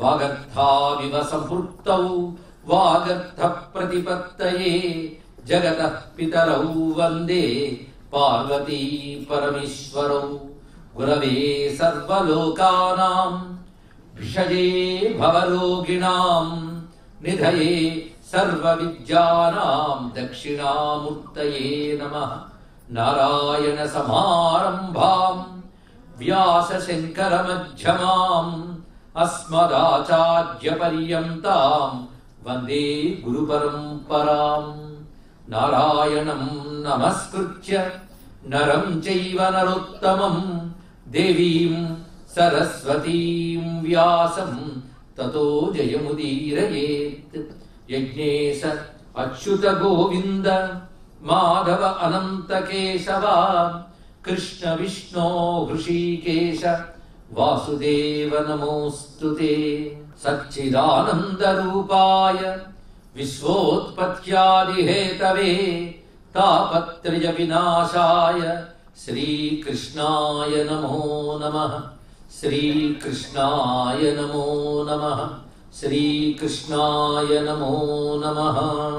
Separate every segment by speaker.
Speaker 1: వాగర్థావివ సంపృక్తౌ వాగర్థ ప్రతిపత్తయే జగత పితరౌ వందే పార్వతీ పరమేశ్వరౌ గురవే సర్వలోకానాం భిషజే భవరోగిణాం నిధయే సర్వవిద్యానాం దక్షిణామూర్తయే నమః నారాయణ సమారంభాం వ్యాస శంకర మధ్యమాం అస్మదాచార్య పర్యంతాం వందే గురు పరంపరాం నారాయణం నమస్కృత్య నరం చైవ నరోత్తమం దేవీం సరస్వతీం వ్యాసం తతో జయముదీరయేత్ యజ్ఞేశ అచ్యుత గోవింద మాధవ అనంత కేశవ కృష్ణ విష్ణో హృషీకేశ వాసుదేవ నమోऽस्तु ते సచ్చిదానంద రూపాయ విశ్వోత్పత్యాదిహేతవే తాపత్రయ వినాశాయ శ్రీకృష్ణాయ నమో నమః శ్రీకృష్ణాయ నమో నమః శ్రీకృష్ణాయ నమో నమః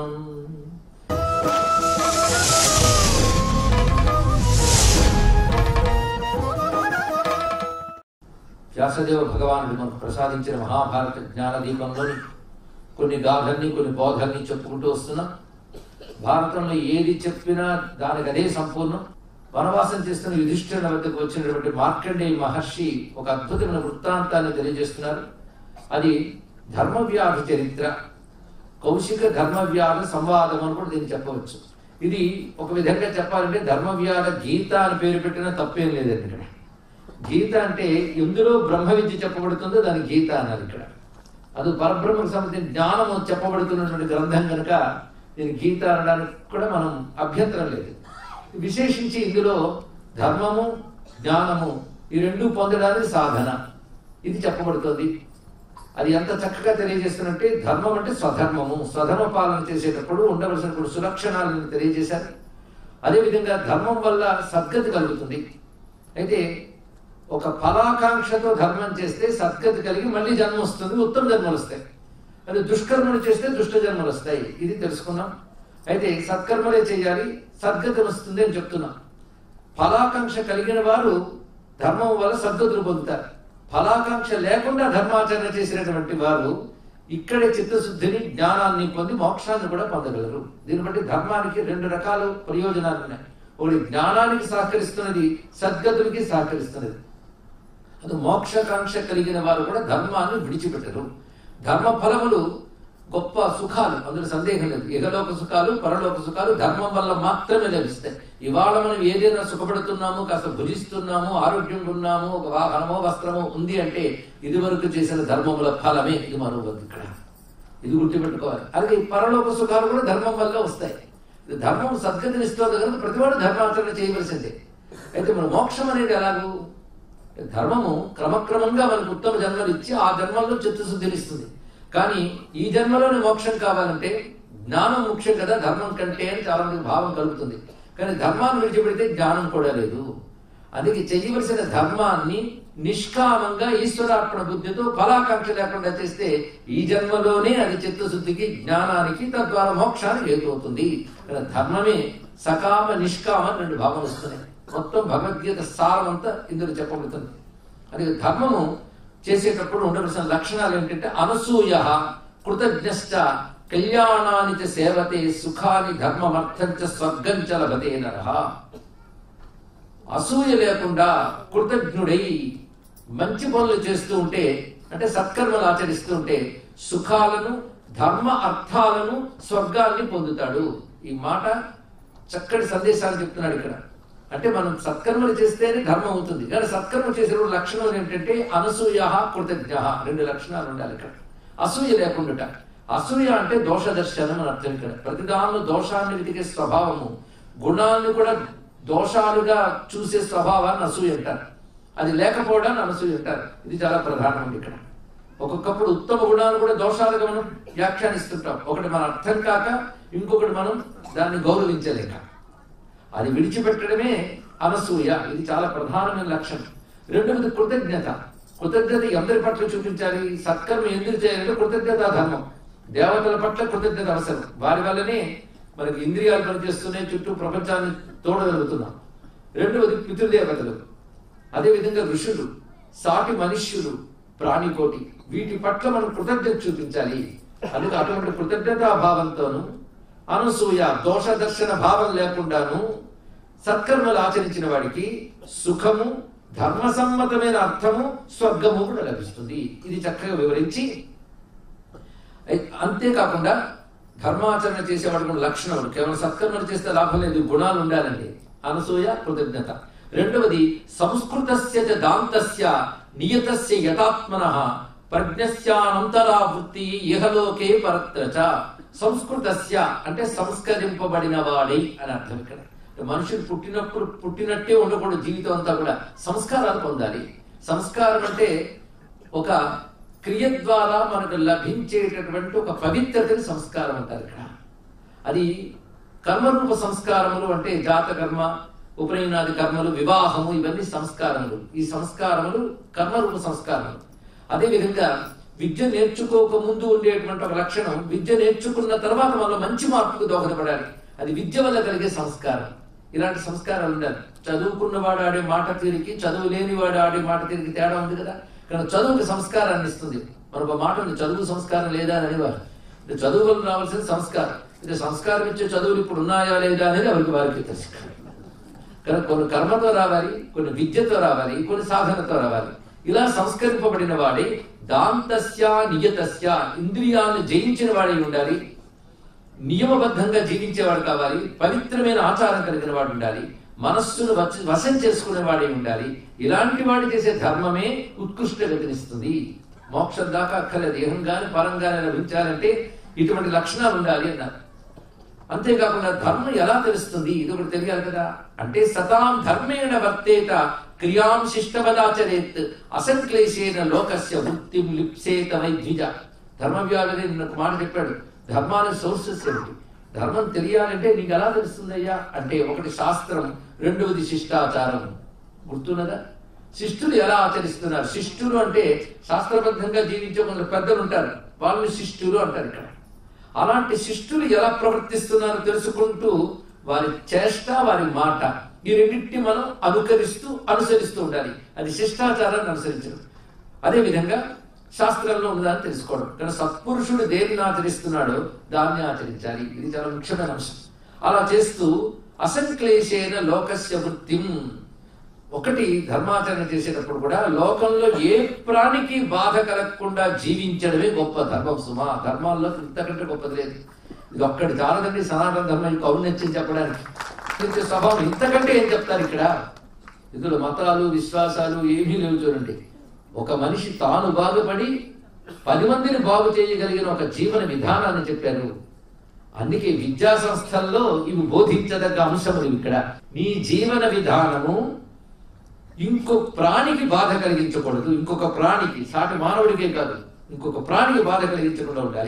Speaker 1: వ్యాసదేవ భగవానుడు మనకు ప్రసాదించిన మహాభారత జ్ఞాన దీపంలోని కొన్ని గాథల్ని కొన్ని బోధల్ని చెప్పుకుంటూ వస్తున్నాం భారతంలో ఏది చెప్పినా దానికి అదే సంపూర్ణం వనవాసం చేస్తున్న యుధిష్ఠిరుల వద్దకు వచ్చినటువంటి మార్కండేయ మహర్షి ఒక అద్భుతమైన వృత్తాంతాన్ని తెలియజేస్తున్నారు అది ధర్మవ్యాధి చరిత్ర కౌశిక ధర్మవ్యాధ సంవాదం అని కూడా దీన్ని చెప్పవచ్చు ఇది ఒక విధంగా చెప్పాలంటే ధర్మవ్యాధ గీత అని పేరు పెట్టినా తప్పేం లేదండి ఇక్కడ గీత అంటే ఎందులో బ్రహ్మ విద్య చెప్పబడుతుందో దాని గీత అన్నారు ఇక్కడ అది పరబ్రహ్మకు సంబంధించిన జ్ఞానము చెప్పబడుతున్నటువంటి గ్రంథం కనుక దీని గీత అనడానికి కూడా మనం అభ్యంతరం లేదు విశేషించి ఇందులో ధర్మము జ్ఞానము ఈ రెండు పొందడానికి సాధన ఇది చెప్పబడుతుంది అది ఎంత చక్కగా తెలియజేస్తున్నట్టే ధర్మం అంటే స్వధర్మము స్వధర్మ పాలన చేసేటప్పుడు ఉండవలసిన సులక్షణాలను తెలియజేశారు అదేవిధంగా ధర్మం వల్ల సద్గతి కలుగుతుంది అయితే ఒక ఫలాకాంక్షతో ధర్మం చేస్తే సద్గతి కలిగి మళ్ళీ జన్మ వస్తుంది ఉత్తమ జన్మలు వస్తాయి అది దుష్కర్మలు చేస్తే దుష్ట జన్మలు వస్తాయి ఇది తెలుసుకున్నాం అయితే సత్కర్మలే చేయాలి సద్గతి వస్తుంది అని చెప్తున్నాం ఫలాకాంక్ష కలిగిన వారు ధర్మం వల్ల సద్గతులు పొందుతారు ఫలాకాంక్ష లేకుండా ధర్మాచరణ చేసినటువంటి వారు ఇక్కడే చిత్తశుద్ధిని జ్ఞానాన్ని పొంది మోక్షాన్ని కూడా పొందగలరు దీన్ని బట్టి ధర్మానికి రెండు రకాల ప్రయోజనాలు ఉన్నాయి ఒకటి జ్ఞానానికి సహకరిస్తున్నది సద్గతులకి సహకరిస్తున్నది అది మోక్షకాంక్ష కలిగిన వారు కూడా ధర్మాన్ని విడిచిపెట్టరు ధర్మ ఫలములు గొప్ప సుఖాలు అందులో సందేహం లేదు ఇహలోక సుఖాలు పరలోక సుఖాలు ధర్మం వల్ల మాత్రమే లభిస్తాయి ఇవాళ మనం ఏదైనా సుఖపడుతున్నాము కాస్త భుజిస్తున్నాము ఆరోగ్యంగా ఉన్నాము ఒక వాహనమో వస్త్రమో ఉంది అంటే ఇది వరకు చేసిన ధర్మముల ఫలమే ఇది మనం ఇక్కడ ఇది గుర్తుపెట్టుకోవాలి అలాగే ఈ పరలోక సుఖాలు కూడా ధర్మం వల్ల వస్తాయి ఇది ధర్మం సద్గతిని ఇస్తుంది కనుక ప్రతివాడు ధర్మాచరణ చేయవలసిందే అయితే మన మోక్షం అనేది ఎలాగూ ధర్మము క్రమక్రమంగా మనకు ఉత్తమ జన్మలు ఇచ్చి ఆ జన్మల్లో చిత్తశుద్ధిని ఇస్తుంది కానీ ఈ జన్మలోని మోక్షం కావాలంటే జ్ఞానం ముఖ్యం కదా ధర్మం కంటే అని చాలా మందికి భావం కలుగుతుంది కానీ ధర్మాన్ని విడిచిపెడితే జ్ఞానం కూడా లేదు అందుకే చేయవలసిన ధర్మాన్ని నిష్కామంగా ఈశ్వరార్పణ బుద్ధితో ఫలాకాంక్ష లేకుండా చేస్తే ఈ జన్మలోనే అది చిత్తశుద్ధికి జ్ఞానానికి తద్వారా మోక్షానికి హేతు అవుతుంది కానీ ధర్మమే సకామ నిష్కామ అని రెండు భావనలు వస్తున్నాయి మొత్తం భగవద్గీత సారం అంతా ఇందులో చెప్పబడుతుంది అది ధర్మము చేసేటప్పుడు ఉండవలసిన లక్షణాలు ఏంటంటే అనసూయ కృతజ్ఞశ్చ కళ్యాణాని చ సేవతే సుఖాని ధర్మమర్థం చ స్వర్గం చ లభతే నరః అసూయ లేకుండా కృతజ్ఞుడై మంచి పనులు చేస్తూ ఉంటే అంటే సత్కర్మలు ఆచరిస్తూ ఉంటే సుఖాలను ధర్మ అర్థాలను స్వర్గాన్ని పొందుతాడు ఈ మాట చక్కటి సందేశాలు చెప్తున్నాడు ఇక్కడ అంటే మనం సత్కర్మలు చేస్తేనే ధర్మం అవుతుంది కానీ సత్కర్మ చేసే లక్షణం ఏంటంటే అనసూయ కృతజ్ఞ రెండు లక్షణాలు ఉండాలి ఇక్కడ అసూయ లేకుండా అసూయ అంటే దోష దర్శనం అని అర్థం ఇక్కడ ప్రతిదానిలో దోషాన్ని వెతికే స్వభావము గుణాన్ని కూడా దోషాలుగా చూసే స్వభావాన్ని అసూయ అంటారు అది లేకపోవడాన్ని అనసూయ అంటారు ఇది చాలా ప్రధానమండి ఇక్కడ ఒక్కొక్కప్పుడు ఉత్తమ గుణాలు కూడా దోషాలుగా మనం వ్యాఖ్యానిస్తుంటాం ఒకటి మన అర్థం కాక ఇంకొకటి మనం దాన్ని గౌరవించలేక అది విడిచిపెట్టడమే అనసూయ ఇది చాలా ప్రధానమైన లక్షణం రెండవది కృతజ్ఞత కృతజ్ఞత అందరి పట్ల చూపించాలి సత్కర్మ ఎందుకు చేయాలంటే కృతజ్ఞత ధర్మం దేవతల పట్ల కృతజ్ఞత అవసరం వారి వల్లనే మనకి ఇంద్రియాలు పనిచేస్తున్నాయి చుట్టూ ప్రపంచాన్ని తోడగలుగుతున్నాం రెండవది పితృదేవతలు అదేవిధంగా ఋషులు సాటి మనుష్యులు ప్రాణికోటి వీటి పట్ల మనం కృతజ్ఞత చూపించాలి అందుకే అటువంటి కృతజ్ఞతా భావంతోను అనసూయ దోష దర్శన భావం లేకుండాను సత్కర్మలు ఆచరించిన వాడికి సుఖము ధర్మసమ్మతమైన అర్థము స్వర్గము కూడా లభిస్తుంది ఇది చక్కగా వివరించి అయి- అంతేకాకుండా ధర్మాచరణ చేసేవాడికి ఉన్న లక్షణములు కేవలం సత్కర్మలు చేస్తే లాభం లేదు గుణాలు ఉండాలండి అనసూయ కృతజ్ఞత రెండవది సంస్కృతస్య చ దాంతస్య నియతస్య యథాత్మన ప్రజ్ఞస్యానంతరా వృత్తి ఇహలోకే పరత్ర చ సంస్కృతస్య అంటే సంస్కరింపబడిన వాడి అని అర్థం ఇక్కడ మనుషులు పుట్టినప్పుడు పుట్టినట్టే ఉండకూడదు జీవితం అంతా కూడా సంస్కారాలు పొందాలి సంస్కారం అంటే ఒక క్రియ ద్వారా మనకు లభించేటటువంటి ఒక పవిత్రతని సంస్కారం అంటారు ఇక్కడ అది కర్మరూప సంస్కారములు అంటే జాత కర్మ ఉపనయనాది కర్మలు వివాహము ఇవన్నీ సంస్కారములు ఈ సంస్కారములు కర్మరూప సంస్కారములు అదేవిధంగా విద్య నేర్చుకోక ముందు ఉండేటువంటి ఒక లక్షణం విద్య నేర్చుకున్న తర్వాత మనలో మంచి మార్పుకు దోహదపడాలి అది విద్య వల్ల కలిగే సంస్కారం ఇలాంటి సంస్కారాలు ఉండాలి చదువుకున్నవాడు ఆడే మాట తీరికి చదువు లేనివాడు ఆడే మాట తీరికి తేడా ఉంది కదా కానీ చదువుకి సంస్కారాన్ని ఇస్తుంది మనకు ఒక మాట ఉంది చదువు సంస్కారం లేదా అని అనేవారు ఇది చదువు వల్ల రావాల్సిన సంస్కారం ఇది సంస్కారం ఇచ్చే చదువులు ఇప్పుడు ఉన్నాయా లేదా అనేది ఎవరికి వారికి తెలుసు కనుక కొన్ని కర్మతో రావాలి కొన్ని విద్యతో రావాలి కొన్ని సాధనతో రావాలి ఇలా సంస్కరింపబడిన వాడే దాంతస్య నియతస్య ఇంద్రియాలను జయించిన వాడై ఉండాలి నియమబద్ధంగా జీవించేవాడు కావాలి పవిత్రమైన ఆచారం కలిగిన వాడు ఉండాలి మనస్సును వచ- వశం చేసుకునే వాడే ఉండాలి ఇలాంటి వాడు చేసే ధర్మమే ఉత్కృష్ట గతినిస్తుంది మోక్షం దాకా అక్కర్లేదు దేహంగాని పరంగానే లభించాలంటే ఇటువంటి లక్షణాలు ఉండాలి అన్నారు అంతేకాకుండా ధర్మం ఎలా తెలుస్తుంది ఇది ఒకటి తెలియాలి కదా అంటే సతాం ధర్మేణ వర్తేత క్రియాం శిష్టవదాచరేత్ అసంక్లేశేన లోకస్య వృత్తిం లిప్సేత వై ద్విజ ధర్మవ్యాధి ఒక మాట చెప్పాడు ధర్మానికి సోర్సెస్ ఏమిటి ధర్మం తెలియాలంటే నీకు ఎలా తెలుస్తుందయ్యా అంటే ఒకటి శాస్త్రం రెండవది శిష్టాచారం గుర్తున్నదా శిష్టులు ఎలా ఆచరిస్తున్నారు శిష్టులు అంటే శాస్త్రబద్ధంగా జీవించే కొందరు పెద్దలు ఉంటారు వాళ్ళని శిష్టులు అంటారు ఇక్కడ అలాంటి శిష్టులు ఎలా ప్రవర్తిస్తున్నారో తెలుసుకుంటూ వారి చేష్ట వారి మాట ఈ రెండింటిని మనం అనుకరిస్తూ అనుసరిస్తూ ఉండాలి అది శిష్టాచారాన్ని అనుసరించడం అదేవిధంగా శాస్త్రంలో ఉన్నదాన్ని తెలుసుకోవడం కానీ సత్పురుషుడు దేనిని ఆచరిస్తున్నాడో దాన్ని ఆచరించాలి ఇది చాలా ముఖ్యమైన అంశం అలా చేస్తూ అసంక్లేశేన లోకస్య వృత్తిం ఒకటి ధర్మాచరణ చేసేటప్పుడు కూడా లోకంలో ఏ ప్రాణికి బాధ కలగకుండా జీవించడమే గొప్ప ధర్మం సుమా ధర్మాల్లో ఇంతకంటే గొప్పది లేదు ఇది ఒక్కటి చాలదండి సనాతన ధర్మం ఔన్నత్యం చెప్పడానికి ఇంత స్వభావం ఇంతకంటే ఏం చెప్తారు ఇక్కడ ఇందులో మతాలు విశ్వాసాలు ఏమీ లేవు చూడండి ఒక మనిషి తాను బాగుపడి పది మందిని బాగు చేయగలిగిన ఒక జీవన విధానాన్ని చెప్పారు అందుకే విద్యా సంస్థల్లో ఇవి బోధించదగ్గ అంశములు ఇక్కడ నీ జీవన విధానము ఇంకో ప్రాణికి బాధ కలిగించకూడదు ఇంకొక ప్రాణికి సాటి మానవుడికే కాదు ఇంకొక ప్రాణికి బాధ కలిగించకుండా ఉండాలి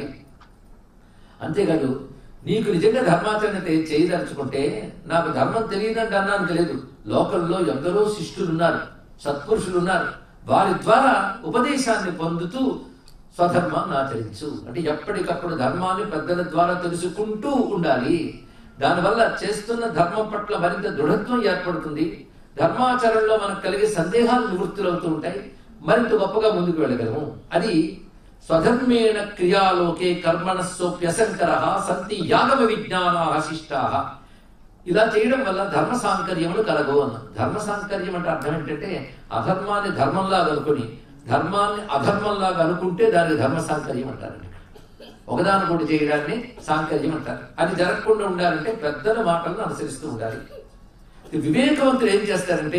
Speaker 1: అంతేకాదు నీకు నిజంగా ధర్మాచరణ తే- చేయదలుచుకుంటే నాకు ధర్మం తెలియదంటే అన్నానికి లేదు లోకంలో ఎందరో శిష్టులు ఉన్నారు సత్పురుషులు ఉన్నారు వారి ద్వారా ఉపదేశాన్ని పొందుతూ స్వధర్మాన్ని ఆచరించు అంటే ఎప్పటికప్పుడు ధర్మాన్ని పెద్దల ద్వారా తెలుసుకుంటూ ఉండాలి దానివల్ల చేస్తున్న ధర్మం పట్ల మరింత దృఢత్వం ఏర్పడుతుంది ధర్మాచరణలో మనకు కలిగే సందేహాలు నివృత్తులవుతూ ఉంటాయి మరింత గొప్పగా ముందుకు వెళ్ళగలము అది స్వధర్మేణ క్రియాలోకే కర్మణస్సోప్యసంకర సంతి యాగమ విజ్ఞానా శిష్టా ఇలా చేయడం వల్ల ధర్మ సాంకర్యములు కలగవు అన్న ధర్మ సాంకర్యం అంటే అర్థం ఏంటంటే అధర్మాన్ని ధర్మంలాగా అనుకుని ధర్మాన్ని అధర్మంలాగా అనుకుంటే దానికి ధర్మ సాంకర్యం అంటారండి ఒకదానికొకటి చేయడాన్ని సాంకర్యం అంటారు అది జరగకుండా ఉండాలంటే పెద్దల మాటలను అనుసరిస్తూ ఉండాలి ఈ వివేకవంతులు ఏం చేస్తారంటే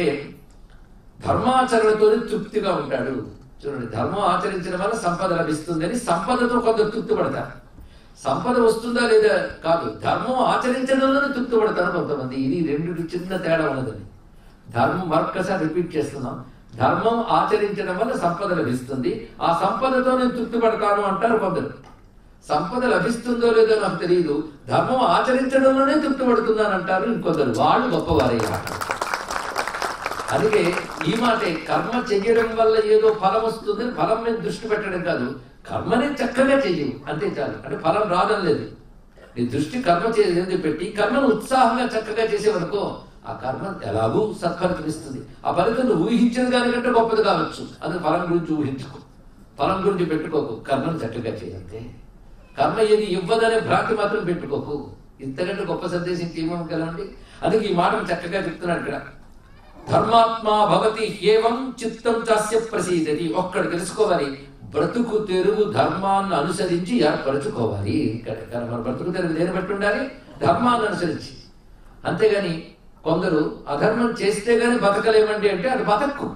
Speaker 1: ధర్మాచరణతో తృప్తిగా ఉంటాడు చూడండి ధర్మం ఆచరించడం వల్ల సంపద లభిస్తుందని సంపదతో కొందరు తృప్తి పడతారు సంపద వస్తుందా లేదా కాదు ధర్మం ఆచరించడంలోనే తృప్తి పడతారు కొంతమంది ఇది రెండు చిన్న తేడా ఉన్నదని ధర్మం మరొక్కసారి రిపీట్ చేస్తున్నాం ధర్మం ఆచరించడం వల్ల సంపద లభిస్తుంది ఆ సంపదతో నేను తృప్తి పడతాను అంటారు కొందరు సంపద లభిస్తుందో లేదో నాకు తెలియదు ధర్మం ఆచరించడంలోనే తృప్తి పడుతున్నాను అంటారు ఇంకొందరు వాళ్ళు గొప్పవారయ్యారు అందుకే ఈ మాటే కర్మ చెయ్యడం వల్ల ఏదో ఫలం వస్తుంది ఫలం మీద దృష్టి పెట్టడం కాదు కర్మని చక్కగా చెయ్యు అంతే చాలు అంటే ఫలం రావడం లేదు నీ దృష్టి కర్మ చేసేది పెట్టి కర్మను ఉత్సాహంగా చక్కగా చేసేవనుకో ఆ కర్మ ఎలాగూ సత్ఫలితం ఇస్తుంది ఆ ఫలితం నువ్వు ఊహించిన దానికంటే గొప్పది కావచ్చు అది ఫలం గురించి ఊహించుకో ఫలం గురించి పెట్టుకోకు కర్మను చక్కగా చేయంతే కర్మ ఏది ఇవ్వదనే భ్రాంతి మాత్రం పెట్టుకోకు ఇంతకంటే గొప్ప సందేశం ఏమగలండి అందుకే ఈ మాటను చక్కగా చెప్తున్నాడు ఇక్కడ ధర్మాత్మా భవతి ఏవం చిత్తం చాస్య ప్రసీదతి ఒక్కడు తెలుసుకోవాలి బ్రతుకు తెరువు ధర్మాన్ని అనుసరించి ఏర్పరచుకోవాలి ఇక్కడ ఇక్కడ మన బ్రతుకు తెరువు దేని బట్టి ఉండాలి ధర్మాన్ని అనుసరించి అంతేగాని కొందరు అధర్మం చేస్తే గాని బతకలేమండి అంటే అది బతక్కు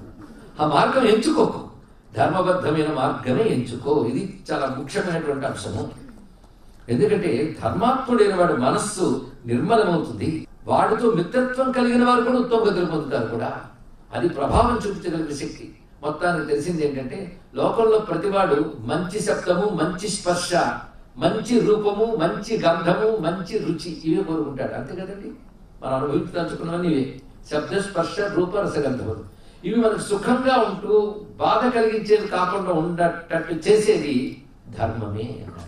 Speaker 1: ఆ మార్గం ఎంచుకోకు ధర్మబద్ధమైన మార్గమే ఎంచుకో ఇది చాలా ముఖ్యమైనటువంటి అంశము ఎందుకంటే ధర్మాత్ముడైన వాడి మనస్సు నిర్మలమవుతుంది వాడితో మిత్రత్వం కలిగిన వారు కూడా ఉత్తమ గతులు పొందుతారు కూడా అది ప్రభావం చూపించగలిగిన శక్తి మొత్తానికి తెలిసింది ఏంటంటే లోకంలో ప్రతివాడు మంచి శబ్దము మంచి స్పర్శ మంచి రూపము మంచి గంధము మంచి రుచి ఇవే కోరుకుంటాడు అంతే కదండి మనం అనుభవించదలుచుకున్నవన్నీ ఇవే శబ్ద స్పర్శ రూప రసగంధములు ఇవి మనకు సుఖంగా ఉంటూ బాధ కలిగించేది కాకుండా ఉండేటట్టు చేసేది ధర్మమే అన్నట్టు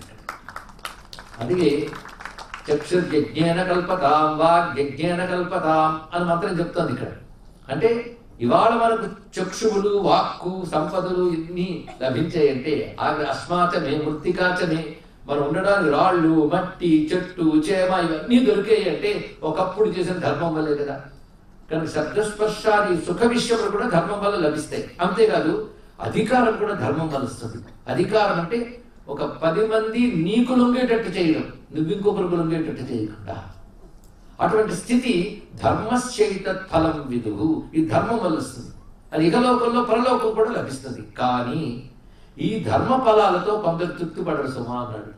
Speaker 1: అందుకే చక్షుర్యజ్ఞేన కల్పతాం వాగ్యజ్ఞేన కల్పతాం అని మాత్రం చెప్తోంది ఇక్కడ అంటే ఇవాళ మనకు చక్షువులు వాక్కు సంపదలు ఇన్ని లభించాయంటే అవి అస్మాచమే మృతికాచమే మనం ఉండడానికి రాళ్ళు మట్టి చెట్టు చేమ ఇవన్నీ దొరికాయి అంటే ఒకప్పుడు చేసిన ధర్మం వల్లే కదా కనుక శబ్దస్పర్శాది సుఖ విషయంలో కూడా ధర్మం వల్ల లభిస్తాయి అంతేకాదు అధికారం కూడా ధర్మం వల్ల వస్తుంది అధికారం అంటే ఒక పది మంది నీకు లొంగేటట్టు చేయడం నువ్వు ఇంకొకరికి లొంగేటట్టు చేయకుండా అటువంటి స్థితి ధర్మశ్చైత ఫలం విదుగు ఈ ధర్మం వల్ల వస్తుంది అది ఇహలోకంలో పరలోకం కూడా లభిస్తుంది కానీ ఈ ధర్మ ఫలాలతో కొందరు తృప్తి పడరు సుమా అన్నాడు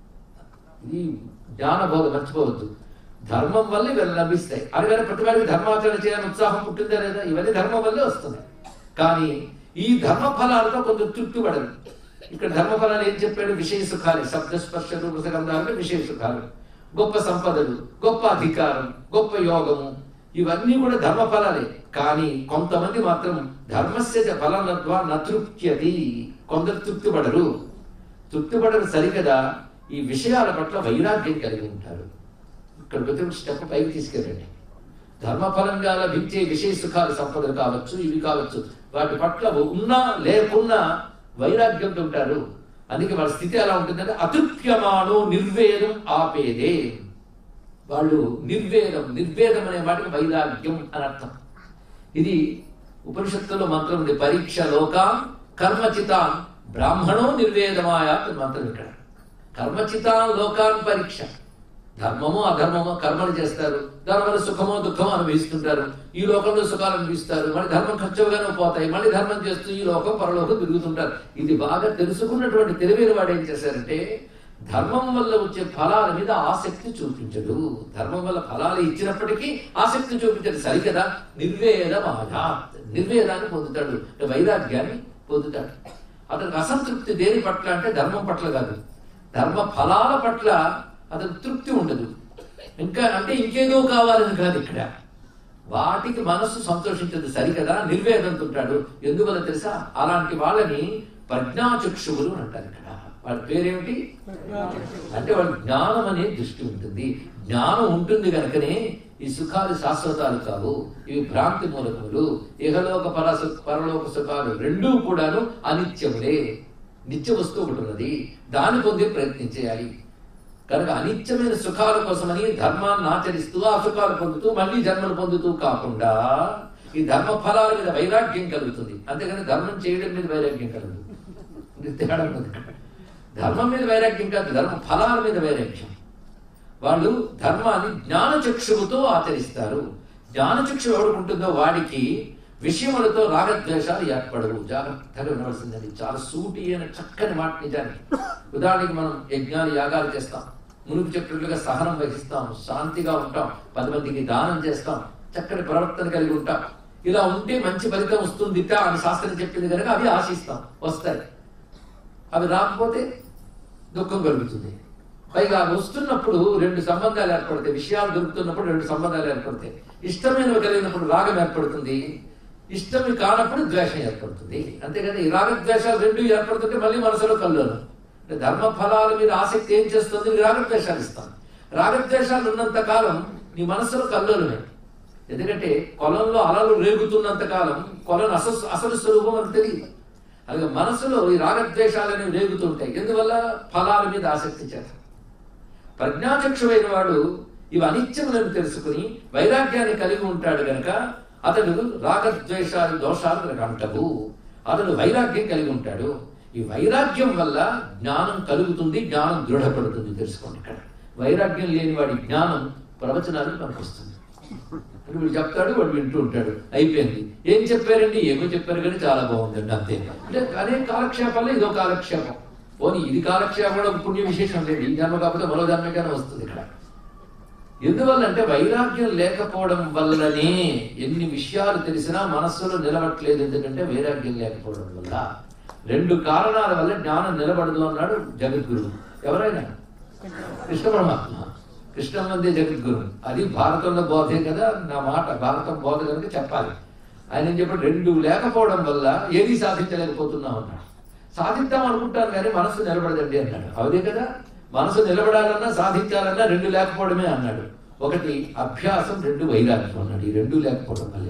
Speaker 1: ఇది జ్ఞానబోధ మర్చిపోవద్దు ధర్మం వల్ల ఇవన్నీ లభిస్తాయి అనగానే ప్రతి వాడికి ధర్మాచరణ చేయాలని ఉత్సాహం పుట్టిందా లేదా ఇవన్నీ ధర్మం వల్లే వస్తున్నాయి కానీ ఈ ధర్మ ఫలాలతో కొంచెం తృప్తి పడరు ఇక్కడ ధర్మ ఫలాలు ఏం చెప్పాడు విషయ సుఖాలు శబ్ద స్పర్శ రూపసగంధాలు విషయ సుఖాలు గొప్ప సంపదలు గొప్ప అధికారం గొప్ప యోగము ఇవన్నీ కూడా ధర్మ ఫలాలే కానీ కొంతమంది మాత్రం ధర్మస్య చ ఫలనత్వా నతృప్యతి కొందరు తృప్తి పడరు తృప్తి పడరు సరికదా ఈ విషయాల పట్ల వైరాగ్యం కలిగి ఉంటారు ఇక్కడ ప్రతి ఒక్క స్టెప్ పైకి తీసుకెళ్ళండి ధర్మఫలంగా లభించే విషయ సుఖాలు సంపదలు కావచ్చు ఇవి కావచ్చు వాటి పట్ల ఉన్నా లేకున్నా వైరాగ్యంతో ఉంటారు అందుకే వాళ్ళ స్థితి ఎలా ఉంటుందంటే అతృప్యమాను నిర్వేదం ఆపేదే వాళ్ళు నిర్వేదం నిర్వేదం అనే మాటకి వైరాగ్యం అని అర్థం ఇది ఉపనిషత్తులో మంత్రం ఉంది పరీక్ష లోకాం కర్మచితాం బ్రాహ్మణో నిర్వేదమాయ అని మంత్రం ఇక్కడ కర్మచితాం లోకాన్ పరీక్ష ధర్మము అధర్మము కర్మలు చేస్తారు దానివల్ల సుఖమో దుఃఖమో అనుభవిస్తుంటారు ఈ లోకంలో సుఖాలు అనుభవిస్తారు మళ్ళీ ధర్మం ఖర్చుగానే పోతాయి మళ్ళీ ధర్మం చేస్తూ ఈ లోకం పరలోకం తిరుగుతుంటారు ఇది బాగా తెలుసుకున్నటువంటి తెలివైన వాడు ఏం చేశారంటే ధర్మం వల్ల వచ్చే ఫలాల మీద ఆసక్తి చూపించడు ధర్మం వల్ల ఫలాలు ఇచ్చినప్పటికీ ఆసక్తి చూపించడు సరికదా నిర్వేదం ఆజాత్ నిర్వేదాన్ని పొందుతాడు అంటే వైరాగ్యాన్ని పొందుతాడు అతనికి అసంతృప్తి దేని పట్ల అంటే ధర్మం పట్ల కాదు ధర్మ ఫలాల పట్ల అతను తృప్తి ఉండదు ఇంకా అంటే ఇంకేదో కావాలని కాదు ఇక్కడ వాటికి మనస్సు సంతోషించదు సరికదా నిర్వేదంతో ఉంటాడు ఎందువల్ల తెలుసా అలాంటి వాళ్ళని ప్రజ్ఞాచక్షువులు అని అంటారు ఇక్కడ వాళ్ళ పేరేమిటి అంటే వాళ్ళ జ్ఞానం అనే దృష్టి ఉంటుంది జ్ఞానం ఉంటుంది కనుకనే ఈ సుఖాలు శాశ్వతాలు కావు ఇవి భ్రాంతి మూలకములు ఇహలోక పరస పరలోక సుఖాలు రెండూ కూడాను అనిత్యములే నిత్య వస్తువు ఒకటి ఉన్నది దాని పొందే ప్రయత్నం చేయాలి కనుక అనిత్యమైన సుఖాల కోసమని ధర్మాన్ని ఆచరిస్తూ ఆ సుఖాలు పొందుతూ మళ్ళీ జన్మలు పొందుతూ కాకుండా ఈ ధర్మ ఫలాల మీద వైరాగ్యం కలుగుతుంది అంతేగాని ధర్మం చేయడం మీద వైరాగ్యం కలుగుతుంది ఇది తేడా ఉంది ఇక్కడ. ధర్మం మీద వైరాగ్యం కాదు ధర్మ ఫలాల మీద వైరాగ్యం వాళ్ళు ధర్మాన్ని జ్ఞానచక్షువుతో ఆచరిస్తారు జ్ఞానచక్షు ఎవరికి ఉంటుందో వాడికి విషయములతో రాగద్వేషాలు ఏర్పడవు జాగ్రత్తగా వినవలసిందండి చాలా సూటి అయిన చక్కని మాట నిజానికి ఉదాహరణకి మనం యజ్ఞాలు యాగాలు చేస్తాం మునుపు చెప్పినట్లుగా సహనం వహిస్తాం శాంతిగా ఉంటాం పది మందికి దానం చేస్తాం చక్కని ప్రవర్తన కలిగి ఉంటాం ఇలా ఉంటే మంచి ఫలితం వస్తుంది అని శాస్త్రం చెప్పింది కనుక అవి ఆశిస్తాం వస్తాయి అవి రాకపోతే దుఃఖం కలుగుతుంది పైగా అవి వస్తున్నప్పుడు రెండు సంబంధాలు ఏర్పడతాయి విషయాలు దొరుకుతున్నప్పుడు రెండు సంబంధాలు ఏర్పడతాయి ఇష్టమైనవి కలిగినప్పుడు రాగం ఏర్పడుతుంది ఇష్టమి కానప్పుడు ద్వేషం ఏర్పడుతుంది అంతేకాదు ఈ రాగద్వేషాలు రెండు ఏర్పడుతుంటే మళ్ళీ మనసులో కల్లోలం అంటే ధర్మ ఫలాల మీద ఆసక్తి ఏం చేస్తుంది నీ రాగద్వేషాలు ఇస్తాను రాగద్వేషాలు ఉన్నంత కాలం నీ మనసులో కల్లోలమే ఎందుకంటే కొలంలో అలలు రేగుతున్నంత కాలం కొలను అసలు అసలు స్వరూపం అని తెలియదు అలాగే మనసులో ఈ రాగద్వేషాలు అనేవి రేగుతుంటాయి ఎందువల్ల ఫలాల మీద ఆసక్తి చేత ప్రజ్ఞాచక్షుడైన వాడు ఇవి అనిత్యములను తెలుసుకుని వైరాగ్యాన్ని కలిగి ఉంటాడు గనక అతడు రాగద్వేషాలు దోషాలు కనుక అంటవు అతడు వైరాగ్యం కలిగి ఉంటాడు ఈ వైరాగ్యం వల్ల జ్ఞానం కలుగుతుంది జ్ఞానం దృఢపడుతుంది తెలుసుకోండి ఇక్కడ వైరాగ్యం లేని వాడి జ్ఞానం ప్రవచనాలు పనికొస్తుంది అంటే వీడు చెప్తాడు వాడు వింటూ ఉంటాడు అయిపోయింది ఏం చెప్పారండి ఏమో చెప్పారు కానీ చాలా బాగుందండి అంతే అంటే అనేక కాలక్షేపాల్లో ఇదో కాలక్షేపం పోనీ ఇది కాలక్షేపం కూడా పుణ్య విశేషం లేదు ఈ జన్మ కాకపోతే మరో జన్మకైనా వస్తుంది ఇక్కడ ఎందువల్ల అంటే వైరాగ్యం లేకపోవడం వల్లనే ఎన్ని విషయాలు తెలిసినా మనస్సులో నిలబట్టలేదు ఎందుకంటే వైరాగ్యం లేకపోవడం వల్ల రెండు కారణాల వల్ల జ్ఞానం నిలబడదు అన్నాడు జగద్గురు ఎవరైనా కృష్ణ పరమాత్మ కృష్ణ మందే జగద్గురు అది భారతంలో బోధే కదా నా మాట భారతం బోధ కనుక చెప్పాలి ఆయన ఏం చెప్పాడు రెండు లేకపోవడం వల్ల ఏది సాధించలేకపోతున్నాం అన్నాడు సాధిద్దాం అనుకుంటాను కానీ మనసు నిలబడదండి అన్నాడు అవదే కదా మనసు నిలబడాలన్నా సాధించాలన్నా రెండు లేకపోవడమే అన్నాడు ఒకటి అభ్యాసం రెండు వైరాగ్యం అన్నాడు ఈ రెండు లేకపోవడం వల్లే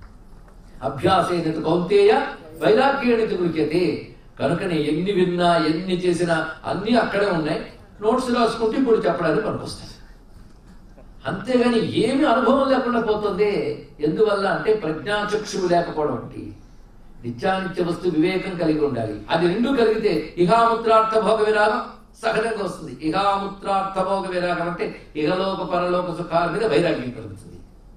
Speaker 1: అభ్యాసేన కౌంతేయ వైరాగ్యేణ గురికతే కనుకనే ఎన్ని విన్నా ఎన్ని చేసినా అన్ని అక్కడే ఉన్నాయి నోట్స్ రాసుకుంటే ఇప్పుడు చెప్పడానికి పనికొస్తాయి అంతేగాని ఏమి అనుభవం లేకుండా పోతుంది ఎందువల్ల అంటే ప్రజ్ఞాచక్షువు లేకపోవడం అంటే నిత్యానిత్య వస్తు వివేకం కలిగి ఉండాలి అది రెండు కలిగితే ఇహాముత్రార్థ భోగ విరాగం సహజంగా వస్తుంది ఇహాముత్రార్థ భోగ విరాగం అంటే ఇహలోక పరలోక సుఖాల మీద వైరాగ్యం కలుగుతుంది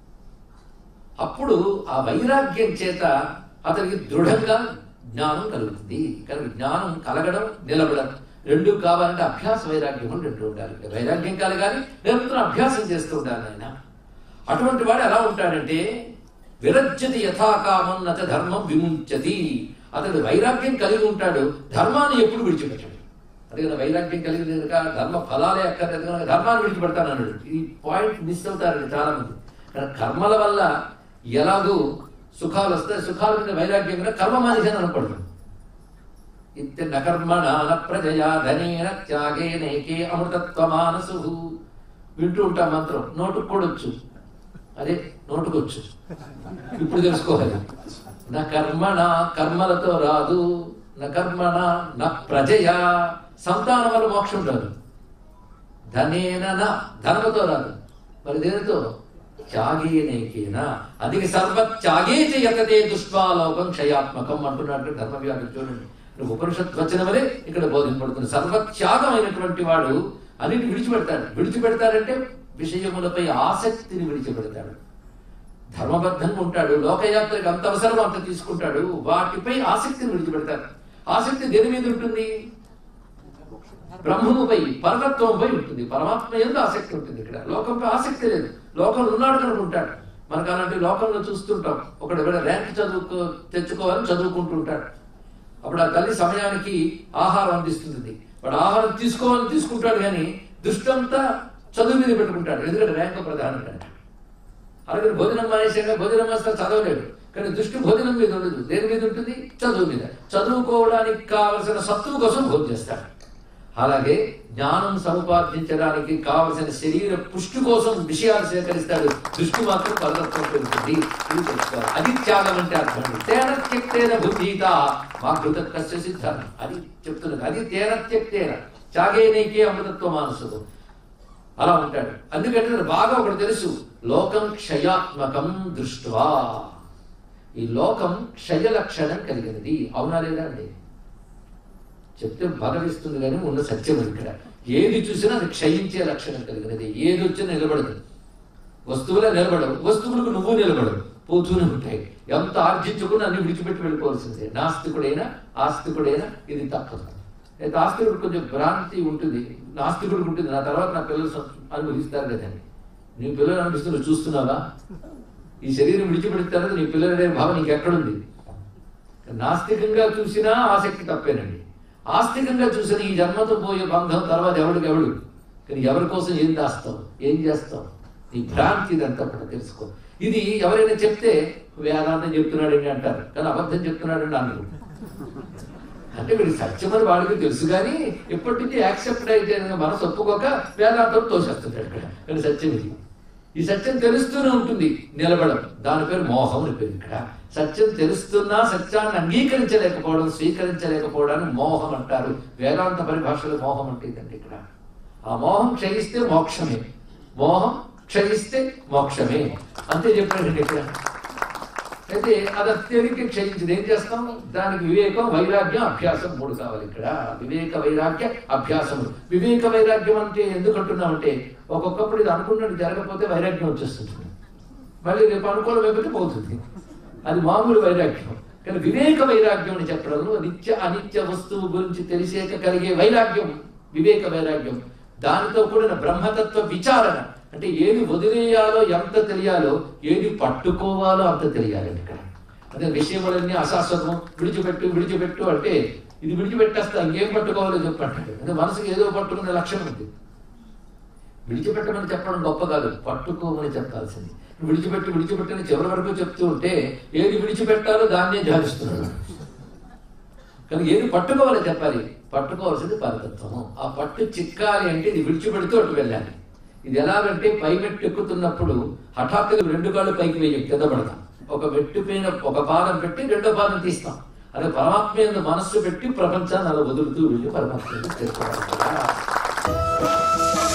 Speaker 1: అప్పుడు ఆ వైరాగ్యం చేత అతనికి దృఢంగా జ్ఞానం కలుగుతుంది కనుక జ్ఞానం కలగడం నిలబడడం రెండు కావాలంటే అభ్యాస వైరాగ్యం అని రెండు ఉండాలి వైరాగ్యం కలగాలి నిరంతరం అభ్యాసం చేస్తూ ఉండాలి ఆయన అటువంటి వాడు ఎలా ఉంటాడంటే విరజ్యతి యథాకామం నచ ధర్మం విముంచతి అతడు వైరాగ్యం కలిగి ఉంటాడు ధర్మాన్ని ఎప్పుడు విడిచిపెట్టాడు అదే కదా వైరాగ్యం కలిగి కనుక ధర్మ ఫలాలే అక్కర్లేదు కనుక ధర్మాన్ని విడిచిపెడతాను అన్నాడు ఈ పాయింట్ మిస్ అవుతారండి చాలా మంది కానీ కర్మల వల్ల ఎలాగూ సుఖాలు వస్తాయి సుఖాల మీద వైరాగ్యం మీద కర్మ మానేశాను అనకూడదు ఇత్య కర్మణ ప్రజయా ధనేన త్యాగేనైకే అమృతత్వ మానసు వింటూ ఉంటాం మంత్రం నోటుకు కూడా వచ్చు అదే నోటుకొచ్చు ఇప్పుడు తెలుసుకోవాలి నా కర్మణ కర్మలతో రాదు నా కర్మణ నా ప్రజయా సంతానం వల్ల మోక్షం రాదు ధనేన నా ధనముతో రాదు మరి దేనితో త్యాగేనేకేనా అది సర్వ త్యాగే చేయతే దుష్పాలోకం క్షయాత్మకం అంటున్నాడు ధర్మవ్యాధి చూడండి నువ్వు ఉపనిషత్ వచనమనే ఇక్కడ బోధింపడుతుంది సర్వత్యాగమైనటువంటి వాడు అన్నిటి విడిచిపెడతాడు విడిచిపెడతాడంటే విషయములపై ఆసక్తిని విడిచిపెడతాడు ధర్మబద్ధంగా ఉంటాడు లోకయాత్రకు అంత అవసరం అంత తీసుకుంటాడు వాటిపై ఆసక్తిని విడిచిపెడతాడు ఆసక్తి దేని మీద ఉంటుంది బ్రహ్మముపై పరతత్వంపై ఉంటుంది పరమాత్మ ఎందు ఆసక్తి ఉంటుంది ఇక్కడ లోకంపై ఆసక్తి లేదు లోకంలో ఉన్నాడు కనుక ఉంటాడు మనకు అలాంటి లోకంలో చూస్తుంటాం ఒకడు ఎవరైనా ర్యాంక్ చదువుకో తెచ్చుకోవాలని చదువుకుంటూ ఉంటాడు అప్పుడు ఆ తల్లి సమయానికి ఆహారం అందిస్తుంది వాడు ఆహారం తీసుకోవాలని తీసుకుంటాడు కానీ దృష్టంతా చదువు మీద పెట్టుకుంటాడు ఎందుకంటే ర్యాంక్ ప్రధానం కంటే అలాగే భోజనం మానేసాక భోజనం మాస్తా చదవలేడు కానీ దృష్టి భోజనం మీద ఉండదు దేని మీద ఉంటుంది చదువు మీద చదువుకోవడానికి కావలసిన సత్తువు కోసం భోజనం చేస్తాడు అలాగే జ్ఞానం సముపార్జించడానికి కావలసిన శరీర పుష్టి కోసం విషయాలు సేకరిస్తాడు దృష్టి మాత్రం పరతత్వం పెరుగుతుంది ఇది తెలుసుకోవాలి అది త్యాగం అంటే అర్థం తేన త్యక్తేన బుద్ధీత మా కృతత్వ సిద్ధాంతం అది చెప్తున్నది అది తేన త్యక్తేన త్యాగేనేకే అమృతత్వ మానసుడు అలా ఉంటాడు అందుకంటే బాగా ఒకటి తెలుసు లోకం క్షయాత్మకం దృష్ట్వా ఈ లోకం క్షయ లక్షణం కలిగినది అవునా లేదా అండి చెప్తే బలవిస్తుంది కానీ ఉన్న సత్యం ఇక్కడ ఏది చూసినా అది క్షయించే లక్షణం కలిగినది ఏది వచ్చినా నిలబడదు వస్తువులే నిలబడవు వస్తువులకు నువ్వు నిలబడవు పోతూనే ఉంటాయి ఎంత ఆర్జించుకుని అన్ని విడిచిపెట్టి వెళ్ళిపోవాల్సిందే నాస్తికుడైనా ఆస్తికుడైనా ఇది తప్పదు అయితే ఆస్తికుడు కొంచెం భ్రాంతి ఉంటుంది నాస్తికుడికి ఉంటుంది నా తర్వాత నా పిల్లలు సం- అనుభవిస్తారు కదండి నీ పిల్లలు అనిపిస్తున్నారు చూస్తున్నావా ఈ శరీరం విడిచిపెడిన తర్వాత నీ పిల్లలనే భావం నీకు ఎక్కడుంది నాస్తికంగా చూసినా ఆసక్తి తప్పేనండి ఆస్తికంగా చూసిన ఈ జన్మతో పోయే బంధం తర్వాత ఎవడికి ఎవడు కానీ ఎవరి కోసం ఏం దాస్తావు ఏం చేస్తావు నీ భ్రాంతి ఇదంతా కూడా తెలుసుకో ఇది ఎవరైనా చెప్తే వేదాంతం చెప్తున్నాడండి అంటారు కానీ అబద్ధం చెప్తున్నాడండి అన్నారు అంటే వీడి సత్యం అని వాడికి తెలుసు కానీ ఎప్పటి నుంచి యాక్సెప్ట్ అయితే మనసు ఒప్పుకోక వేదాంతం తోసేస్తుంటాడు ఇక్కడ కానీ సత్యం ఇది ఈ సత్యం తెలుస్తూనే ఉంటుంది నిలబడం దాని పేరు మోహం అని పేరు ఇక్కడ సత్యం తెలుస్తున్నా సత్యాన్ని అంగీకరించలేకపోవడం స్వీకరించలేకపోవడాన్ని మోహం అంటారు వేదాంత పరిభాషలో మోహం అంటే ఇదండి ఇక్కడ ఆ మోహం క్షయిస్తే మోక్షమే మోహం క్షయిస్తే మోక్షమే అంతే చెప్పాడండి ఇక్కడ అయితే అది అత్యధిక క్షయించింది ఏం చేస్తాం దానికి వివేకం వైరాగ్యం అభ్యాసం మూడు కావాలి ఇక్కడ వివేక వైరాగ్య అభ్యాసం వివేక వైరాగ్యం అంటే ఎందుకు అంటున్నామంటే ఒక్కొక్కప్పుడు ఇది అనుకున్నట్టు జరగకపోతే వైరాగ్యం వచ్చేస్తుంది మళ్ళీ రేపు అనుకూలం అయిపోతే పోతుంది అది మామూలు వైరాగ్యం కానీ వివేక వైరాగ్యం అని చెప్పడం నిత్య అనిత్య వస్తువు గురించి తెలిసేక కలిగే వైరాగ్యం వివేక వైరాగ్యం దానితో కూడిన బ్రహ్మతత్వ విచారణ అంటే ఏది వదిలేయాలో ఎంత తెలియాలో ఏది పట్టుకోవాలో అంత తెలియాలండి ఇక్కడ అదే విషయములన్నీ అశాశ్వతం విడిచిపెట్టు విడిచిపెట్టు అంటే ఇది విడిచిపెట్టేస్తా ఇంకేం పట్టుకోవాలో చెప్పంటాడు అంటే మనసుకి ఏదో పట్టుకునే లక్ష్యం ఉంది విడిచిపెట్టమని చెప్పడం గొప్ప కాదు పట్టుకోమని చెప్పాల్సింది విడిచిపెట్టి విడిచిపెట్టని చివరి వరకు చెప్తూ ఉంటే ఏది విడిచిపెట్టాలో దాన్నే ధ్యానిస్తున్నాడు కానీ ఏది పట్టుకోవాలో చెప్పాలి పట్టుకోవాల్సింది పరతత్వము ఆ పట్టు చిక్కాలి అంటే ఇది విడిచిపెడుతూ అటు వెళ్ళాలి ఇది ఎలాగంటే పై మెట్టు ఎక్కుతున్నప్పుడు హఠాత్తుగా రెండు కాళ్ళు పైకి వేయం కింద పడతాం ఒక మెట్టు పైన ఒక పాదం పెట్టి రెండో పాదం తీస్తాం అదే పరమాత్మ మీద మనస్సు పెట్టి ప్రపంచాన్ని అలా వదులుతూ వెళ్ళి పరమాత్మ చేరుకోవాలి